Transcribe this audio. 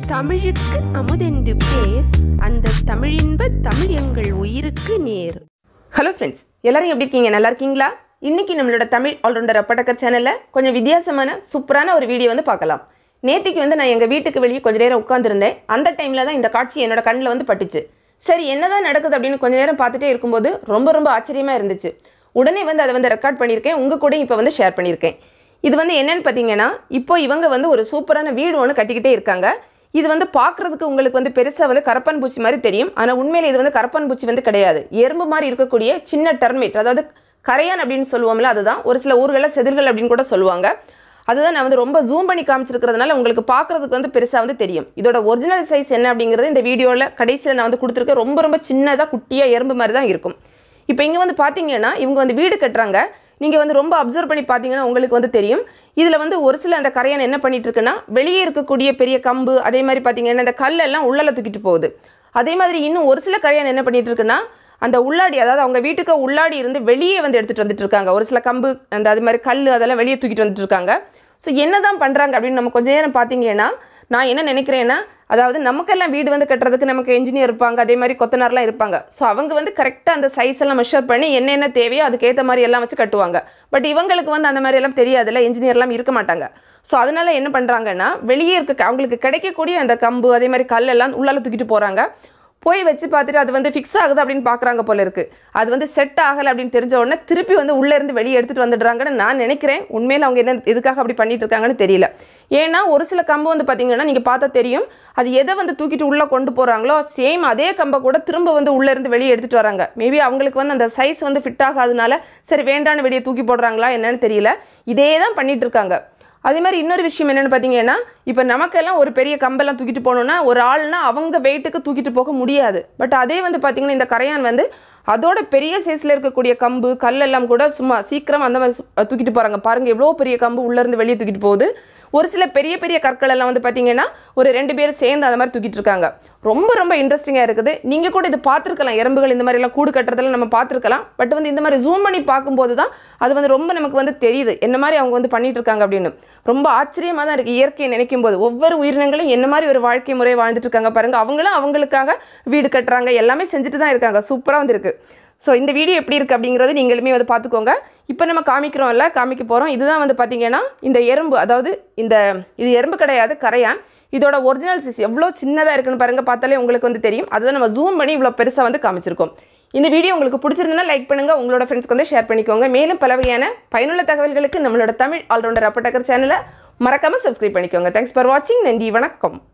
தமிழுக்கு அமுதென்று பேர் அந்த தமிழின்ப தமிழ் எங்கள் உயிருக்கு நேர் ஹலோ ஃப்ரெண்ட்ஸ் எல்லாரும் எப்படி இருக்கீங்க நல்லா இருக்கீங்களா இன்னைக்கு நம்மளோட தமிழ் ஆல்ரவுண்டர் அப்படக்கர் சேனலில் கொஞ்சம் வித்தியாசமான சூப்பரான ஒரு வீடியோ வந்து பார்க்கலாம் நேத்திக்கு வந்து நான் எங்கள் வீட்டுக்கு வெளியே கொஞ்ச நேரம் உட்காந்துருந்தேன் அந்த டைமில் தான் இந்த காட்சி என்னோட கண்ணில் வந்து பட்டுச்சு சரி என்னதான் நடக்குது அப்படின்னு கொஞ்ச நேரம் பார்த்துட்டே இருக்கும்போது ரொம்ப ரொம்ப ஆச்சரியமாக இருந்துச்சு உடனே வந்து அதை வந்து ரெக்கார்ட் பண்ணியிருக்கேன் உங்கள் கூட இப்போ வந்து ஷேர் பண்ணியிருக்கேன் இது வந்து என்னன்னு பார்த்தீங்கன்னா இப்போ இவங்க வந்து ஒரு சூப்பரான வீடு ஒன்று கட்டிக்கிட்டே இருக்காங்க இது வந்து பார்க்குறதுக்கு உங்களுக்கு வந்து பெருசாக வந்து கரப்பான் பூச்சி மாதிரி தெரியும் ஆனால் உண்மையில் இது வந்து கரப்பான் பூச்சி வந்து கிடையாது எறும்பு மாதிரி இருக்கக்கூடிய சின்ன டர்மேட் அதாவது கரையான் அப்படின்னு சொல்லுவோம்ல அதுதான் ஒரு சில ஊர்களில் செதில்கள் அப்படின்னு கூட சொல்லுவாங்க அதுதான் நான் வந்து ரொம்ப ஜூம் பண்ணி காமிச்சிருக்கிறதுனால உங்களுக்கு பார்க்குறதுக்கு வந்து பெருசாக வந்து தெரியும் இதோட ஒரிஜினல் சைஸ் என்ன அப்படிங்கிறது இந்த வீடியோவில் கடைசியில் நான் வந்து கொடுத்துருக்கேன் ரொம்ப ரொம்ப சின்னதாக குட்டியாக எறும்பு மாதிரி தான் இருக்கும் இப்போ இங்கே வந்து பார்த்தீங்கன்னா இவங்க வந்து வீடு கட்டுறாங்க நீங்கள் வந்து ரொம்ப அப்சர்வ் பண்ணி பார்த்தீங்கன்னா உங்களுக்கு வந்து தெரியும் இதில் வந்து ஒரு சில அந்த கரையான் என்ன பண்ணிட்டு இருக்குன்னா வெளியே இருக்கக்கூடிய பெரிய கம்பு அதே மாதிரி பார்த்தீங்கன்னா இந்த கல்லெல்லாம் உள்ளல தூக்கிட்டு போகுது அதே மாதிரி இன்னும் ஒரு சில கரையான் என்ன பண்ணிட்டு இருக்குன்னா அந்த உள்ளாடி அதாவது அவங்க வீட்டுக்கு உள்ளாடி இருந்து வெளியே வந்து எடுத்துகிட்டு வந்துட்டு இருக்காங்க ஒரு சில கம்பு அந்த அது மாதிரி கல் அதெல்லாம் வெளியே தூக்கிட்டு வந்துட்டு இருக்காங்க ஸோ என்ன தான் பண்ணுறாங்க அப்படின்னு நம்ம கொஞ்சம் நேரம் பார்த்தீங்கன்னா நான் என்ன நினைக்கிறேன்னா அதாவது நமக்கெல்லாம் வீடு வந்து கட்டுறதுக்கு நமக்கு என்ஜினியர் இருப்பாங்க அதே மாதிரி கொத்தனார்லாம் இருப்பாங்க ஸோ அவங்க வந்து கரெக்டாக அந்த சைஸ் எல்லாம் மெஷர் பண்ணி என்னென்ன தேவையோ அதுக்கேற்ற மாதிரி எல்லாம் வச்சு கட்டுவாங்க பட் இவங்களுக்கு வந்து அந்த மாதிரி எல்லாம் தெரியாதுல்ல என்ஜினியர்லாம் இருக்க மாட்டாங்க ஸோ அதனால என்ன பண்ணுறாங்கன்னா வெளியே இருக்க அவங்களுக்கு கிடைக்கக்கூடிய அந்த கம்பு அதே மாதிரி கல் எல்லாம் உள்ளால தூக்கிட்டு போகிறாங்க போய் வச்சு பார்த்துட்டு அது வந்து ஃபிக்ஸ் ஆகுது அப்படின்னு பார்க்குறாங்க போல இருக்கு அது வந்து செட் ஆகலை அப்படின்னு தெரிஞ்ச உடனே திருப்பி வந்து உள்ளே இருந்து வெளியே எடுத்துகிட்டு வந்துடுறாங்கன்னு நான் நினைக்கிறேன் உண்மையில் அவங்க என்ன எதுக்காக அப்படி பண்ணிட்டு இருக்காங்கன்னு தெரியல ஏன்னா ஒரு சில கம்பு வந்து பார்த்தீங்கன்னா நீங்கள் பார்த்தா தெரியும் அது எதை வந்து தூக்கிட்டு உள்ளே கொண்டு போகிறாங்களோ சேம் அதே கம்பை கூட திரும்ப வந்து உள்ளே இருந்து வெளியே எடுத்துகிட்டு வராங்க மேபி அவங்களுக்கு வந்து அந்த சைஸ் வந்து ஃபிட் ஆகாதனால சரி வேண்டான்னு வெளியே தூக்கி போடுறாங்களா என்னன்னு தெரியல இதே தான் பண்ணிட்டு இருக்காங்க அதே மாதிரி இன்னொரு விஷயம் என்னென்னு பார்த்தீங்கன்னா இப்போ நமக்கெல்லாம் ஒரு பெரிய கம்பெல்லாம் தூக்கிட்டு போகணுன்னா ஒரு ஆள்னா அவங்க வெயிட்டுக்கு தூக்கிட்டு போக முடியாது பட் அதே வந்து பார்த்தீங்கன்னா இந்த கரையான் வந்து அதோட பெரிய சைஸில் இருக்கக்கூடிய கம்பு கல்லெல்லாம் கூட சும்மா சீக்கிரம் அந்த மாதிரி சு- தூக்கிட்டு போகிறாங்க பாருங்கள் எவ்வளோ பெரிய கம்பு உள்ளேருந்து வெளியே தூக்கிட்டு போகுது ஒரு சில பெரிய பெரிய கற்கள் எல்லாம் வந்து பார்த்தீங்கன்னா ஒரு ரெண்டு பேர் சேர்ந்து அந்த மாதிரி தூக்கிட்டு இருக்காங்க ரொம்ப ரொம்ப இன்ட்ரெஸ்டிங்காக இருக்குது நீங்கள் கூட இது பார்த்துருக்கலாம் எறும்புகள் இந்த மாதிரி எல்லாம் கூடு கட்டுறதெல்லாம் நம்ம பார்த்துருக்கலாம் பட் வந்து இந்த மாதிரி ஜூம் பண்ணி பார்க்கும்போது தான் அது வந்து ரொம்ப நமக்கு வந்து தெரியுது என்ன மாதிரி அவங்க வந்து பண்ணிட்டு இருக்காங்க அப்படின்னு ரொம்ப ஆச்சரியமாக தான் இருக்குது இயற்கையை நினைக்கும் போது ஒவ்வொரு உயிரினங்களும் என்ன மாதிரி ஒரு வாழ்க்கை முறையை வாழ்ந்துட்டு இருக்காங்க பாருங்க அவங்களும் அவங்களுக்காக வீடு கட்டுறாங்க எல்லாமே செஞ்சுட்டு தான் இருக்காங்க சூப்பராக வந்து இருக்கு ஸோ இந்த வீடியோ எப்படி இருக்குது அப்படிங்கிறது நீங்களுமே வந்து பார்த்துக்கோங்க இப்போ நம்ம காமிக்கிறோம்ல காமிக்க போகிறோம் இதுதான் வந்து பார்த்தீங்கன்னா இந்த எறும்பு அதாவது இந்த இது எறும்பு கிடையாது கரையான் இதோட ஒரிஜினல் சைஸ் எவ்வளோ சின்னதாக இருக்குன்னு பாருங்கள் பார்த்தாலே உங்களுக்கு வந்து தெரியும் அதுதான் நம்ம ஜூம் பண்ணி இவ்வளோ பெருசாக வந்து காமிச்சிருக்கோம் இந்த வீடியோ உங்களுக்கு பிடிச்சிருந்தா லைக் பண்ணுங்கள் உங்களோட ஃப்ரெண்ட்ஸ்க்கு வந்து ஷேர் பண்ணிக்கோங்க மேலும் பல வகையான பயனுள்ள தகவல்களுக்கு நம்மளோட தமிழ் ஆல்ரவுண்டர் அப்பட்டக்கர் சேனலை மறக்காமல் சப்ஸ்கிரைப் பண்ணிக்கோங்க தேங்க்ஸ் ஃபார் வாட்சிங் நன்றி வணக்கம்